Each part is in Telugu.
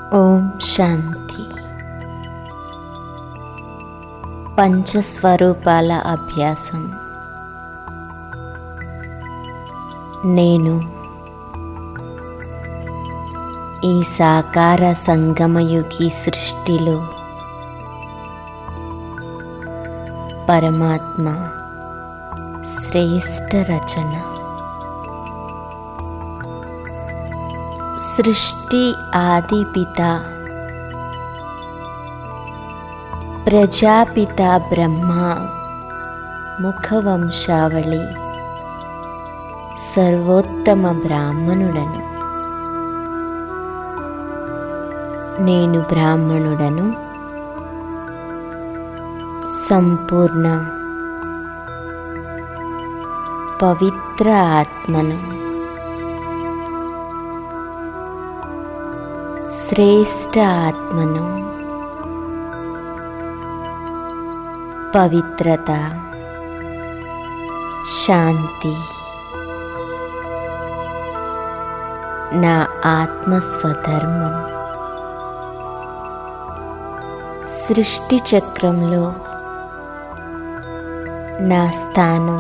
ఓం శాంతి పంచస్వరూపాల అభ్యాసం నేను ఈ సాకార సంగమయుగి సృష్టిలో పరమాత్మ శ్రేష్ఠ రచన సృష్టి ఆది పిత ప్రజాపిత బ్రహ్మ ముఖవంశావళి సర్వోత్తమ బ్రాహ్మణుడను నేను బ్రాహ్మణుడను సంపూర్ణ పవిత్ర ఆత్మను శ్రేష్ఠ ఆత్మను పవిత్రత శాంతి నా ఆత్మ స్వధర్మం సృష్టి చక్రంలో నా స్థానం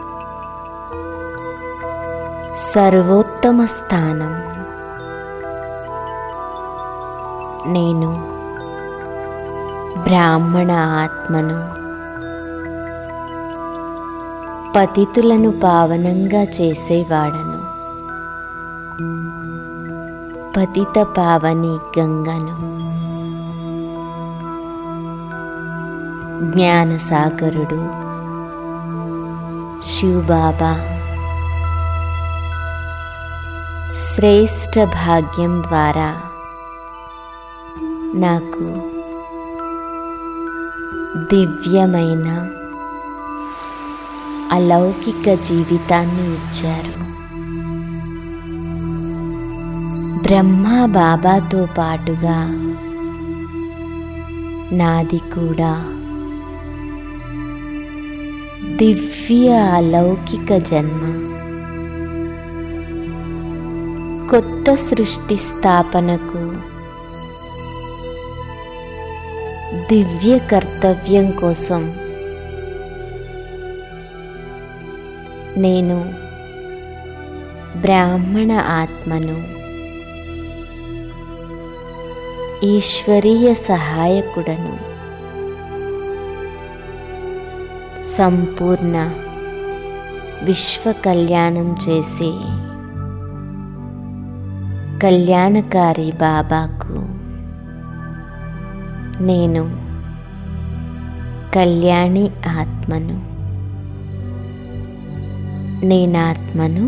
సర్వోత్తమ స్థానం నేను బ్రాహ్మణ ఆత్మను పతితులను పావనంగా చేసేవాడను పతిత పావని గంగను జ్ఞానసాగరుడు శివబాబా శ్రేష్ఠ భాగ్యం ద్వారా నాకు దివ్యమైన అలౌకిక జీవితాన్ని ఇచ్చారు బ్రహ్మ బాబాతో పాటుగా నాది కూడా దివ్య అలౌకిక జన్మ కొత్త సృష్టి స్థాపనకు దివ్య కర్తవ్యం కోసం నేను బ్రాహ్మణ ఆత్మను ఈశ్వరీయ సహాయకుడను సంపూర్ణ విశ్వ కళ్యాణం చేసే కళ్యాణకారి బాబాకు నేను కళ్యాణి ఆత్మను నేనాత్మను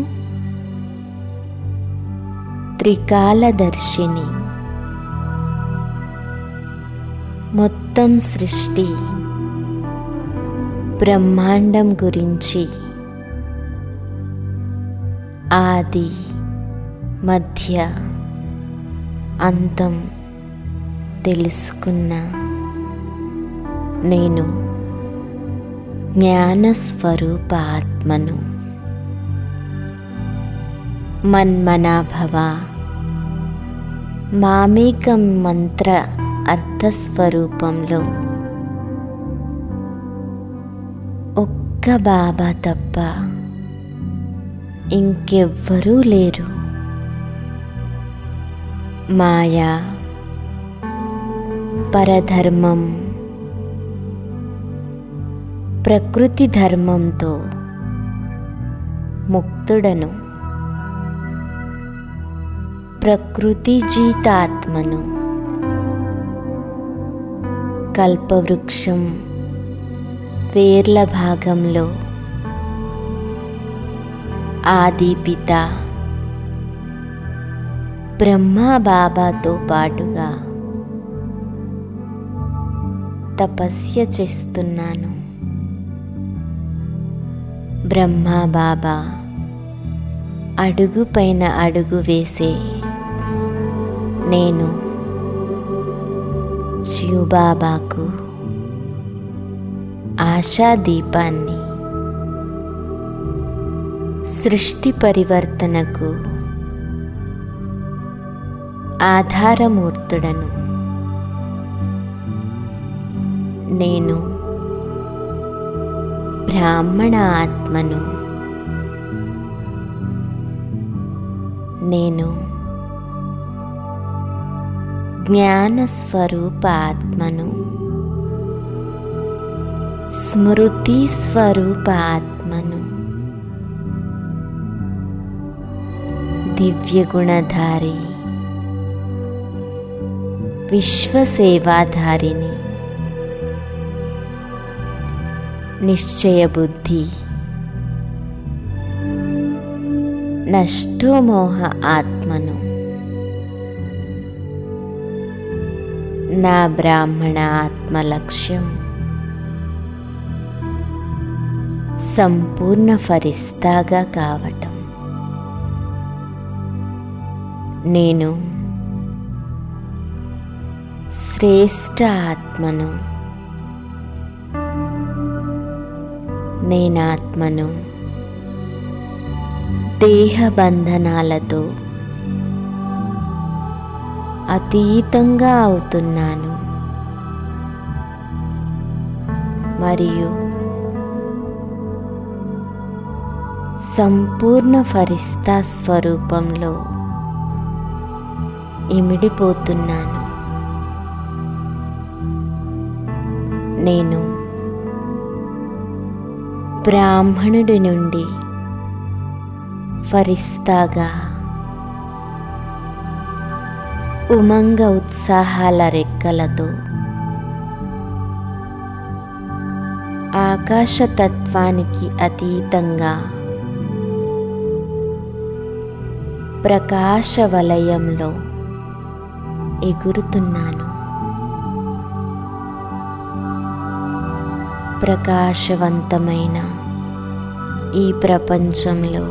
త్రికాలదర్శిని మొత్తం సృష్టి బ్రహ్మాండం గురించి ఆది మధ్య అంతం తెలుసుకున్న నేను జ్ఞానస్వరూప ఆత్మను మన్మనాభవ మామేకం మంత్ర అర్థస్వరూపంలో ఒక్క బాబా తప్ప ఇంకెవ్వరూ లేరు మాయా పరధర్మం ప్రకృతి ధర్మంతో ముక్తుడను ప్రకృతి జీతాత్మను కల్పవృక్షం వేర్ల భాగంలో ఆదిపిత బ్రహ్మ బాబాతో పాటుగా తపస్య చేస్తున్నాను బ్రహ్మ బాబా అడుగు పైన అడుగు వేసే నేను శివబాబాకు ఆశాదీపాన్ని సృష్టి పరివర్తనకు ఆధారమూర్తుడను నేను బ్రాహ్మణ ఆత్మను నేను జ్ఞాన స్వరూప ఆత్మను స్మృతి స్వరూప ఆత్మను దివ్య గుణధారి విశ్వసేవాధారిని నిశ్చయ బుద్ధి నష్టోమోహ ఆత్మను నా బ్రాహ్మణ ఆత్మ లక్ష్యం సంపూర్ణ ఫరిస్తాగా కావటం నేను శ్రేష్ట ఆత్మను నేనాత్మను దేహ బంధనాలతో అతీతంగా అవుతున్నాను మరియు సంపూర్ణ ఫరిస్తా స్వరూపంలో ఇమిడిపోతున్నాను నేను బ్రాహ్మణుడి నుండి ఫరిస్తాగా ఉమంగ ఉత్సాహాల రెక్కలతో ఆకాశతత్వానికి అతీతంగా ప్రకాశ వలయంలో ఎగురుతున్నాను ప్రకాశవంతమైన ఈ ప్రపంచంలో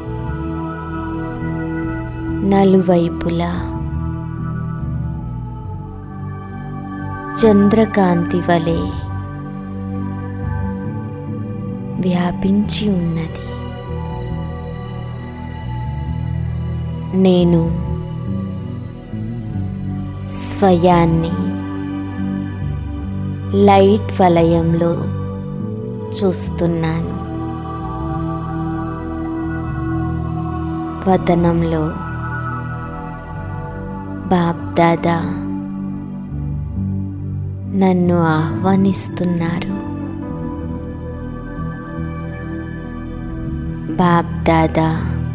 నలువైపులా చంద్రకాంతి వలె వ్యాపించి ఉన్నది నేను స్వయాన్ని లైట్ వలయంలో చూస్తున్నాను వదనంలో బాబ్దాదా నన్ను ఆహ్వానిస్తున్నారు బాబ్దాదా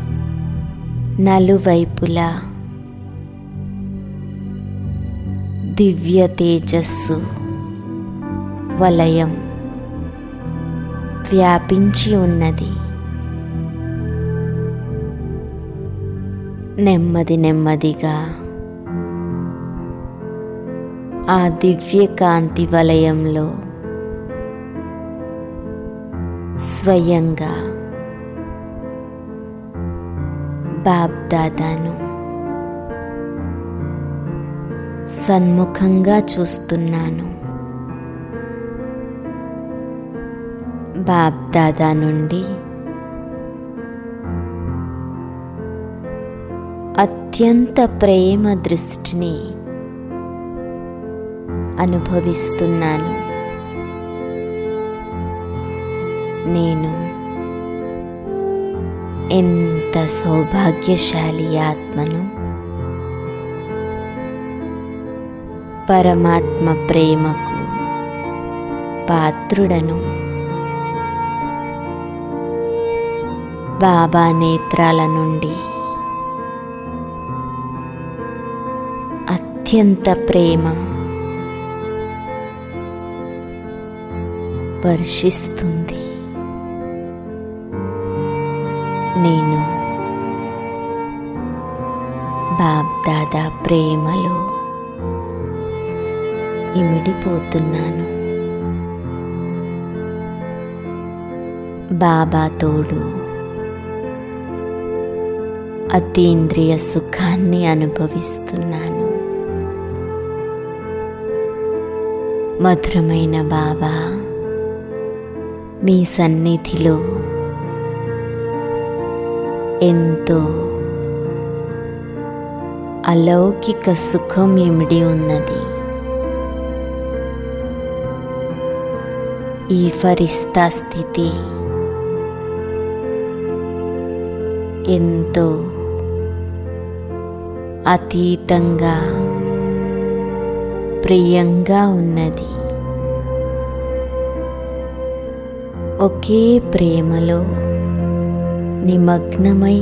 నలువైపులా దివ్య తేజస్సు వలయం వ్యాపించి ఉన్నది నెమ్మది నెమ్మదిగా ఆ దివ్య కాంతి వలయంలో స్వయంగా బాబ్దాదాను సన్ముఖంగా చూస్తున్నాను బాబ్దాదా నుండి అత్యంత ప్రేమ దృష్టిని అనుభవిస్తున్నాను నేను ఎంత సౌభాగ్యశాలి ఆత్మను పరమాత్మ ప్రేమకు పాత్రుడను బాబా నేత్రాల నుండి అత్యంత ప్రేమ వర్షిస్తుంది నేను బాబ్దాదా ప్రేమలో ఇమిడిపోతున్నాను బాబా తోడు అతీంద్రియ సుఖాన్ని అనుభవిస్తున్నాను మధురమైన బాబా మీ సన్నిధిలో ఎంతో అలౌకిక సుఖం ఇమిడి ఉన్నది ఈ ఫరిస్తా స్థితి ఎంతో అతీతంగా ప్రియంగా ఉన్నది ఒకే ప్రేమలో నిమగ్నమై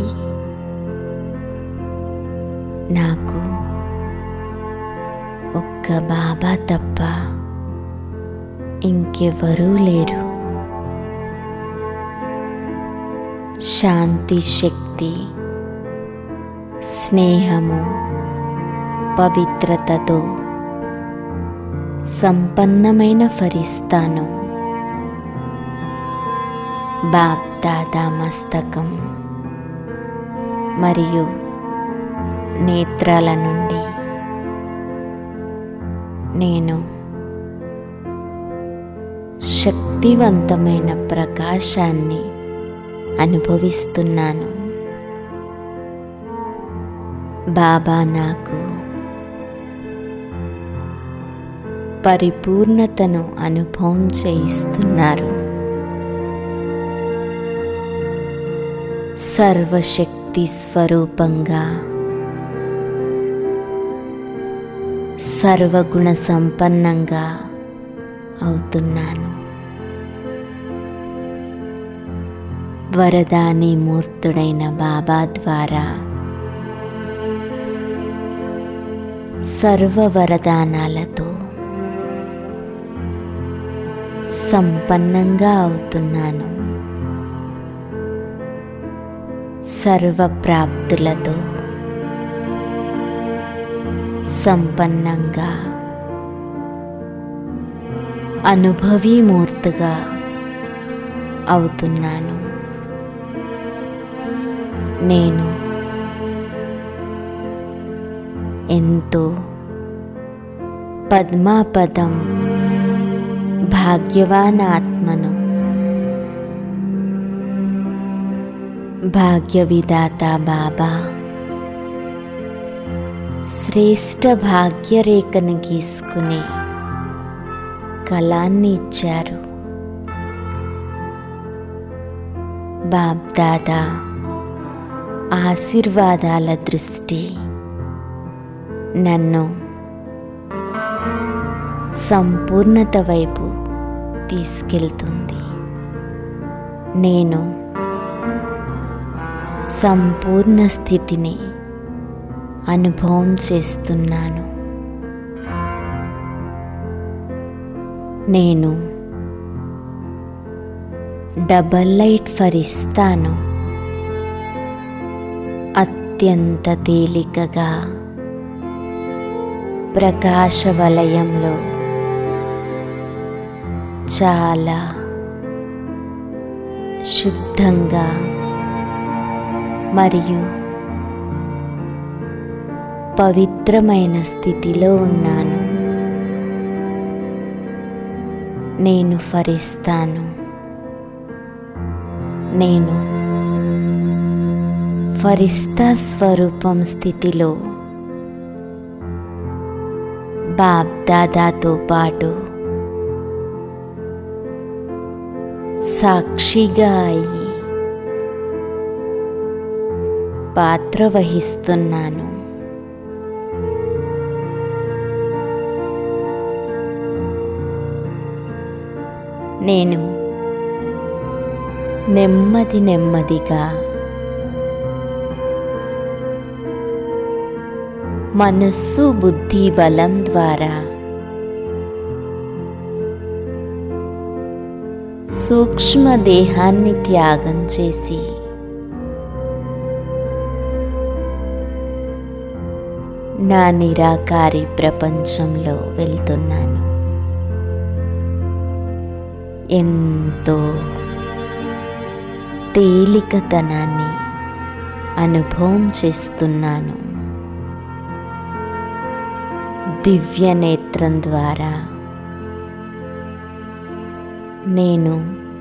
నాకు ఒక్క బాబా తప్ప ఇంకెవరూ లేరు శాంతి శక్తి స్నేహము పవిత్రతతో సంపన్నమైన ఫరిస్తాను బాప్దాదా మస్తకం మరియు నేత్రాల నుండి నేను శక్తివంతమైన ప్రకాశాన్ని అనుభవిస్తున్నాను బాబా నాకు పరిపూర్ణతను అనుభవం చేయిస్తున్నారు సర్వశక్తి స్వరూపంగా సర్వగుణ సంపన్నంగా అవుతున్నాను వరదాని మూర్తుడైన బాబా ద్వారా సర్వ వరదానాలతో సంపన్నంగా అవుతున్నాను సర్వ ప్రాప్తులతో సంపన్నంగా అనుభవీమూర్తిగా అవుతున్నాను నేను ఎంతో పద్మాపదం భాగ్యవాన్ ఆత్మను భాగ్య విధాత బాబా శ్రేష్ట భాగ్యరేఖను గీసుకునే కళాన్ని ఇచ్చారు బాబ్దాదా ఆశీర్వాదాల దృష్టి నన్ను సంపూర్ణత వైపు తీసుకెళ్తుంది నేను సంపూర్ణ స్థితిని అనుభవం చేస్తున్నాను నేను డబల్ లైట్ ఫరిస్తాను అత్యంత తేలికగా ప్రకాశ వలయంలో చాలా శుద్ధంగా మరియు పవిత్రమైన స్థితిలో ఉన్నాను నేను ఫరిస్తాను నేను ఫరిస్తా స్వరూపం స్థితిలో బాబ్దాదాతో పాటు సాక్షిగా అయ్యి పాత్ర వహిస్తున్నాను నేను నెమ్మది నెమ్మదిగా మనస్సు బుద్ధి బలం ద్వారా సూక్ష్మ దేహాన్ని త్యాగం చేసి నా నిరాకారి ప్రపంచంలో వెళ్తున్నాను ఎంతో తేలికతనాన్ని అనుభవం చేస్తున్నాను దివ్య నేత్రం ద్వారా నేను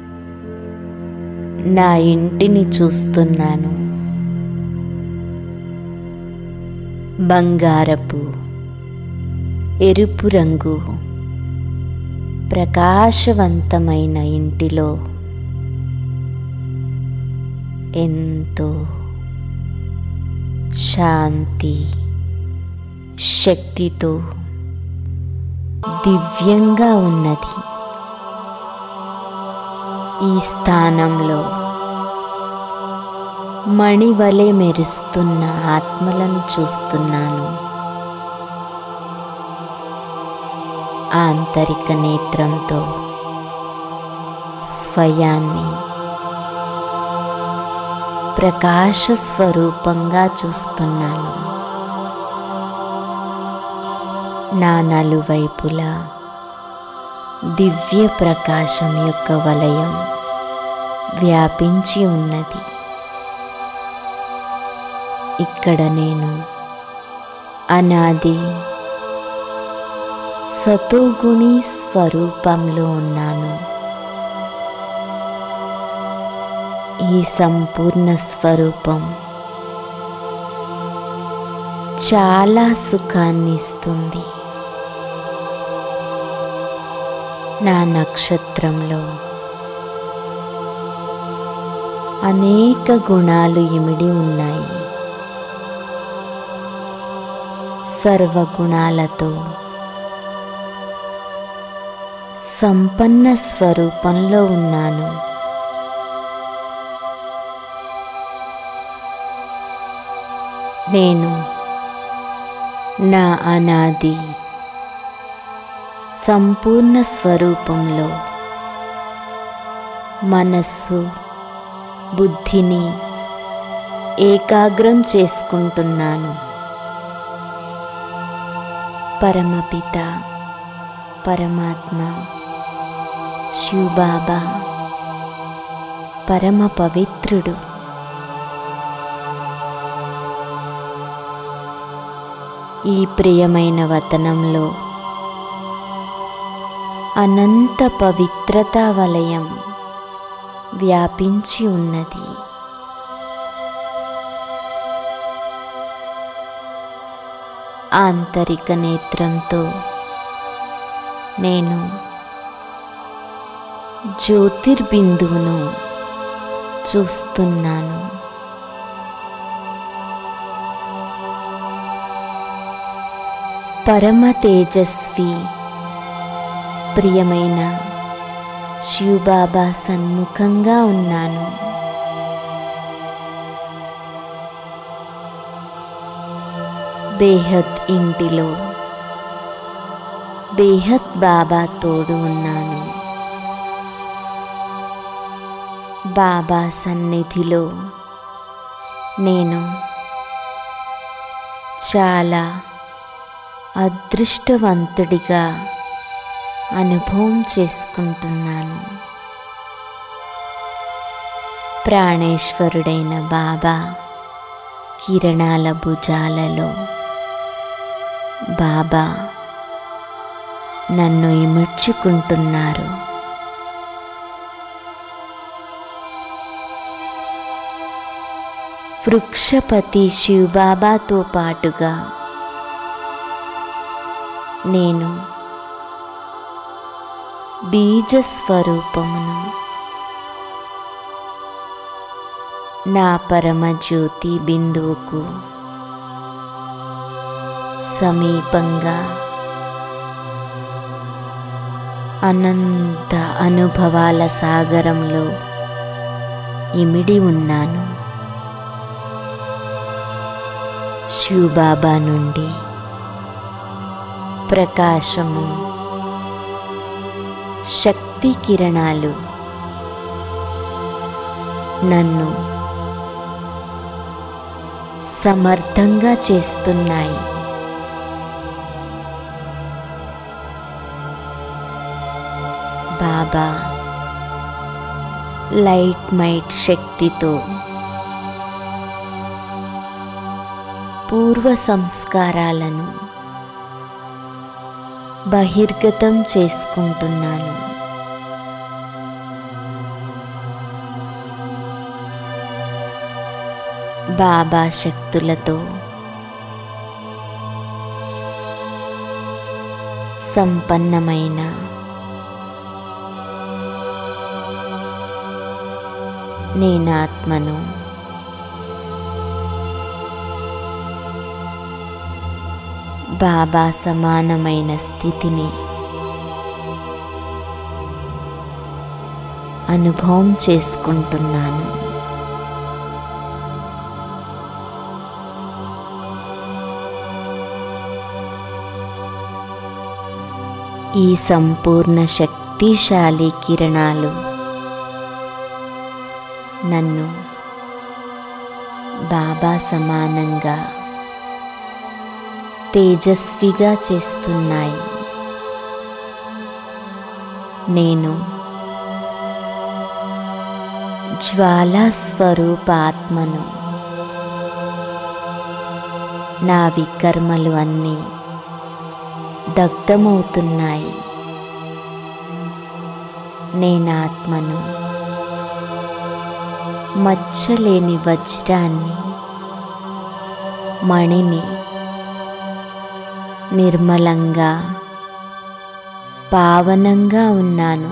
నా ఇంటిని చూస్తున్నాను బంగారపు ఎరుపు రంగు ప్రకాశవంతమైన ఇంటిలో ఎంతో శాంతి శక్తితో దివ్యంగా ఉన్నది ఈ స్థానంలో మణివలె మెరుస్తున్న ఆత్మలను చూస్తున్నాను ఆంతరిక నేత్రంతో స్వయాన్ని ప్రకాశ స్వరూపంగా చూస్తున్నాను నా నలువైపులా దివ్య ప్రకాశం యొక్క వలయం వ్యాపించి ఉన్నది ఇక్కడ నేను అనాది సతోగుణి స్వరూపంలో ఉన్నాను ఈ సంపూర్ణ స్వరూపం చాలా సుఖాన్ని ఇస్తుంది నా నక్షత్రంలో అనేక గుణాలు ఇమిడి ఉన్నాయి సర్వగుణాలతో సంపన్న స్వరూపంలో ఉన్నాను నేను నా అనాది సంపూర్ణ స్వరూపంలో మనస్సు బుద్ధిని ఏకాగ్రం చేసుకుంటున్నాను పరమపిత పరమాత్మ శివబాబా పరమ పవిత్రుడు ఈ ప్రియమైన వతనంలో అనంత పవిత్రతా వలయం వ్యాపించి ఉన్నది ఆంతరిక నేత్రంతో నేను జ్యోతిర్బిందువును చూస్తున్నాను పరమ తేజస్వి ప్రియమైన శివబాబా సన్ముఖంగా ఉన్నాను బేహద్ ఇంటిలో బేహద్ బాబా తోడు ఉన్నాను బాబా సన్నిధిలో నేను చాలా అదృష్టవంతుడిగా అనుభవం చేసుకుంటున్నాను ప్రాణేశ్వరుడైన బాబా కిరణాల భుజాలలో బాబా నన్ను ఇముడ్చుకుంటున్నారు వృక్షపతి శివబాబాతో పాటుగా నేను బీజస్వరూపమును నా పరమ జ్యోతి బిందువుకు సమీపంగా అనంత అనుభవాల సాగరంలో ఇమిడి ఉన్నాను శివబాబా నుండి ప్రకాశము శక్తి కిరణాలు నన్ను సమర్థంగా చేస్తున్నాయి బాబా లైట్ మైట్ శక్తితో పూర్వ సంస్కారాలను బహిర్గతం చేసుకుంటున్నాను బాబా శక్తులతో సంపన్నమైన నేనాత్మను బాబా సమానమైన స్థితిని అనుభవం చేసుకుంటున్నాను ఈ సంపూర్ణ శక్తిశాలి కిరణాలు నన్ను బాబా సమానంగా తేజస్విగా చేస్తున్నాయి నేను జ్వాలా స్వరూప ఆత్మను నా వికర్మలు అన్నీ దగ్ధమవుతున్నాయి నేనాత్మను మచ్చలేని వజ్రాన్ని మణిని నిర్మలంగా పావనంగా ఉన్నాను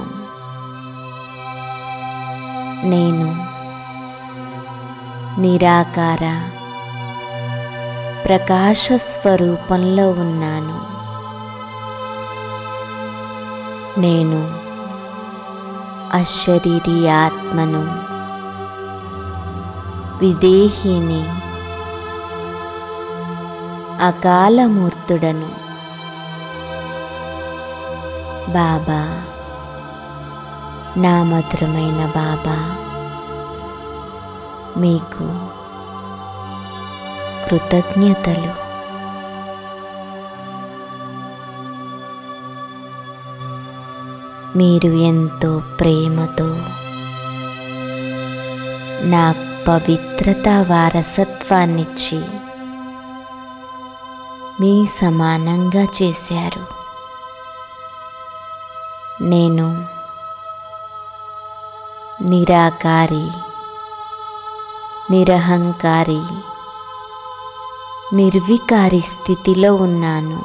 నేను నిరాకార ప్రకాశ స్వరూపంలో ఉన్నాను నేను అశరీరి ఆత్మను విదేహిని అకాలమూర్తుడను బాబా నా మధురమైన బాబా మీకు కృతజ్ఞతలు మీరు ఎంతో ప్రేమతో నా పవిత్రత వారసత్వాన్నిచ్చి మీ సమానంగా చేశారు నేను నిరాకారి నిరహంకారి నిర్వికారి స్థితిలో ఉన్నాను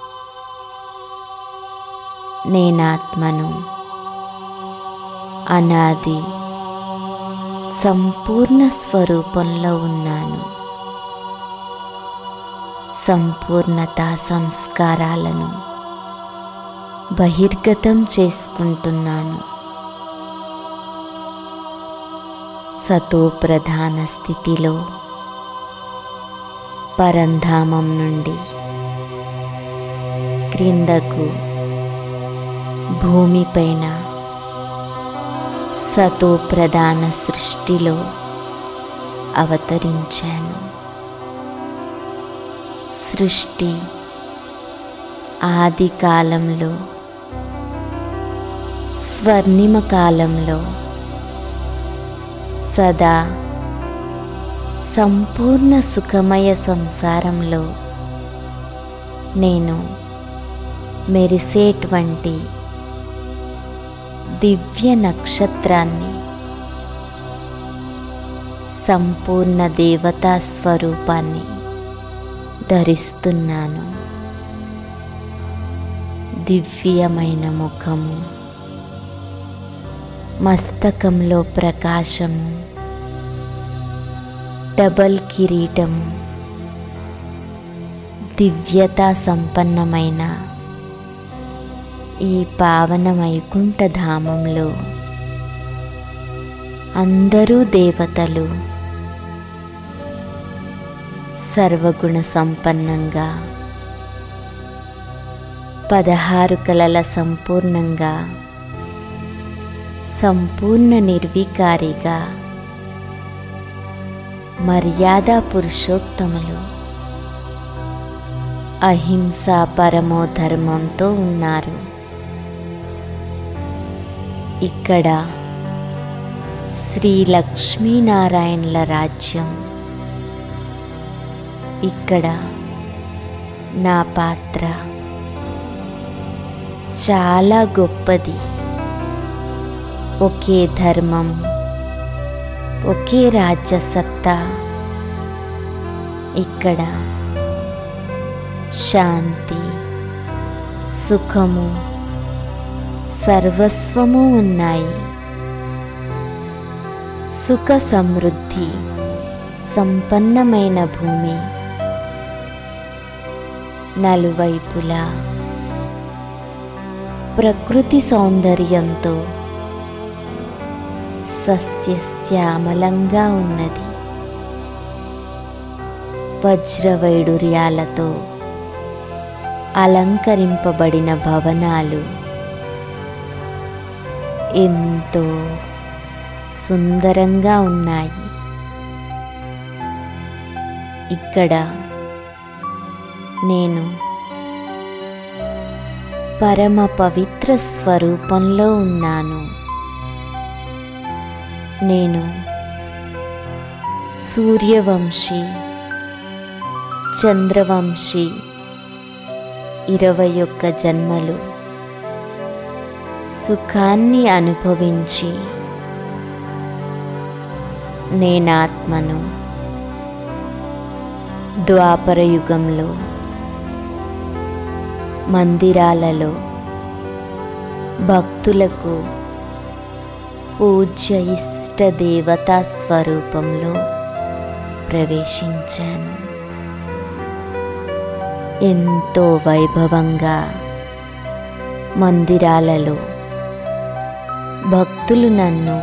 నేనాత్మను అనాది సంపూర్ణ స్వరూపంలో ఉన్నాను సంపూర్ణత సంస్కారాలను బహిర్గతం చేసుకుంటున్నాను సతో ప్రధాన స్థితిలో పరంధామం నుండి క్రిందకు భూమిపైన సతో ప్రధాన సృష్టిలో అవతరించాను సృష్టి ఆది కాలంలో స్వర్ణిమ కాలంలో సదా సంపూర్ణ సుఖమయ సంసారంలో నేను మెరిసేటువంటి దివ్య నక్షత్రాన్ని సంపూర్ణ దేవతా స్వరూపాన్ని ధరిస్తున్నాను దివ్యమైన ముఖము మస్తకంలో ప్రకాశము డబల్ కిరీటము దివ్యతా సంపన్నమైన ఈ పావన వైకుంఠ ధామంలో అందరూ దేవతలు సర్వగుణ సంపన్నంగా పదహారు కళల సంపూర్ణంగా సంపూర్ణ నిర్వికారిగా మర్యాద పురుషోత్తములు అహింస పరమో ధర్మంతో ఉన్నారు ఇక్కడ శ్రీ లక్ష్మీనారాయణుల రాజ్యం ఇక్కడ నా పాత్ర చాలా గొప్పది ఒకే ధర్మం ఒకే రాజ్యసత్తా ఇక్కడ శాంతి సుఖము సర్వస్వము ఉన్నాయి సుఖ సమృద్ధి సంపన్నమైన భూమి నలువైపులా ప్రకృతి సౌందర్యంతో సస్యశ్యామలంగా ఉన్నది వజ్రవైడూర్యాలతో అలంకరింపబడిన భవనాలు ఎంతో సుందరంగా ఉన్నాయి ఇక్కడ నేను పరమ పవిత్ర స్వరూపంలో ఉన్నాను నేను సూర్యవంశీ చంద్రవంశీ ఇరవై ఒక్క జన్మలు సుఖాన్ని అనుభవించి నేనాత్మను ద్వాపర యుగంలో మందిరాలలో భక్తులకు పూజ్య ఇష్ట దేవతా స్వరూపంలో ప్రవేశించాను ఎంతో వైభవంగా మందిరాలలో భక్తులు నన్ను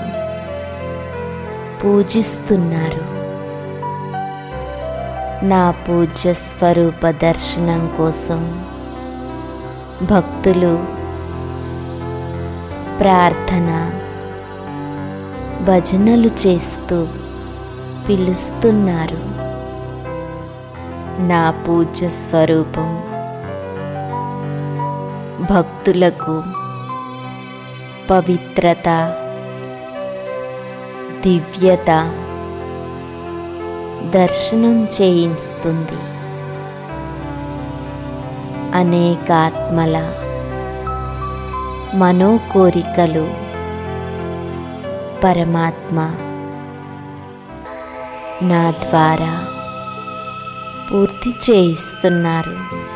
పూజిస్తున్నారు నా పూజ్య స్వరూప దర్శనం కోసం భక్తులు ప్రార్థన భజనలు చేస్తూ పిలుస్తున్నారు నా పూజ్య స్వరూపం భక్తులకు పవిత్రత దివ్యత దర్శనం చేయిస్తుంది అనేకాత్మల మనోకోరికలు పరమాత్మ నా ద్వారా పూర్తి చేయిస్తున్నారు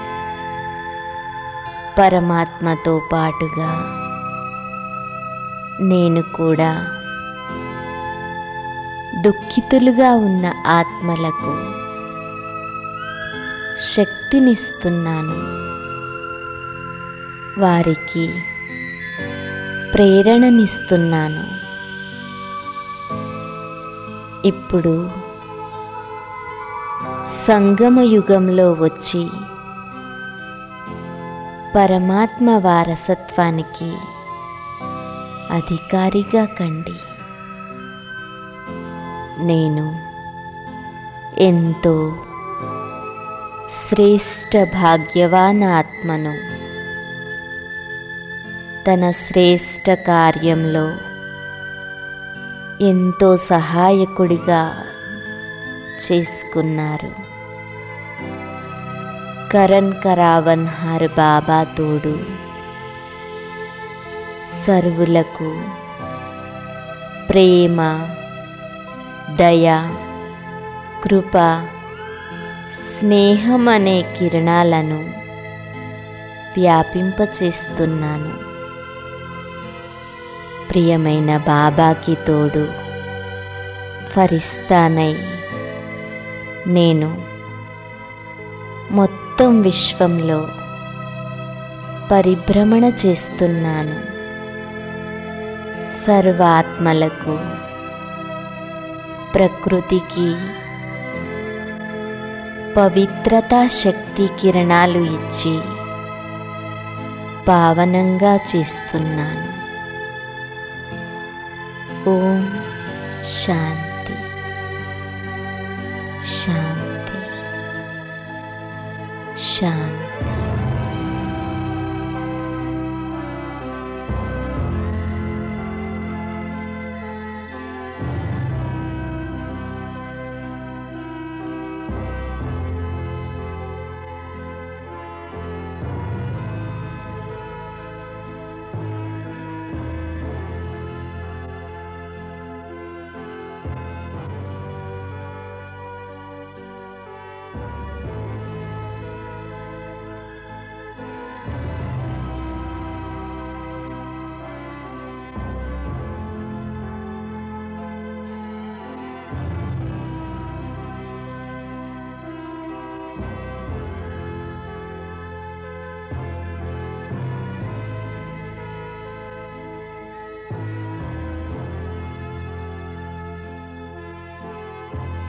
పరమాత్మతో పాటుగా నేను కూడా దుఃఖితులుగా ఉన్న ఆత్మలకు శక్తినిస్తున్నాను వారికి ప్రేరణనిస్తున్నాను ఇప్పుడు సంగమ యుగంలో వచ్చి పరమాత్మ వారసత్వానికి అధికారిగా కండి నేను ఎంతో శ్రేష్ఠ భాగ్యవాన్ ఆత్మను తన శ్రేష్ఠ కార్యంలో ఎంతో సహాయకుడిగా చేసుకున్నారు కరణ్ కరావన్ హర్ బాబా తోడు సర్వులకు ప్రేమ దయ కృప స్నేహం అనే కిరణాలను వ్యాపింపచేస్తున్నాను ప్రియమైన బాబాకి తోడు ఫరిస్తానై నేను మొత్తం విశ్వంలో పరిభ్రమణ చేస్తున్నాను సర్వాత్మలకు ప్రకృతికి పవిత్రతా శక్తి కిరణాలు ఇచ్చి పావనంగా చేస్తున్నాను ఓం శాంతి శాంతి శాంతి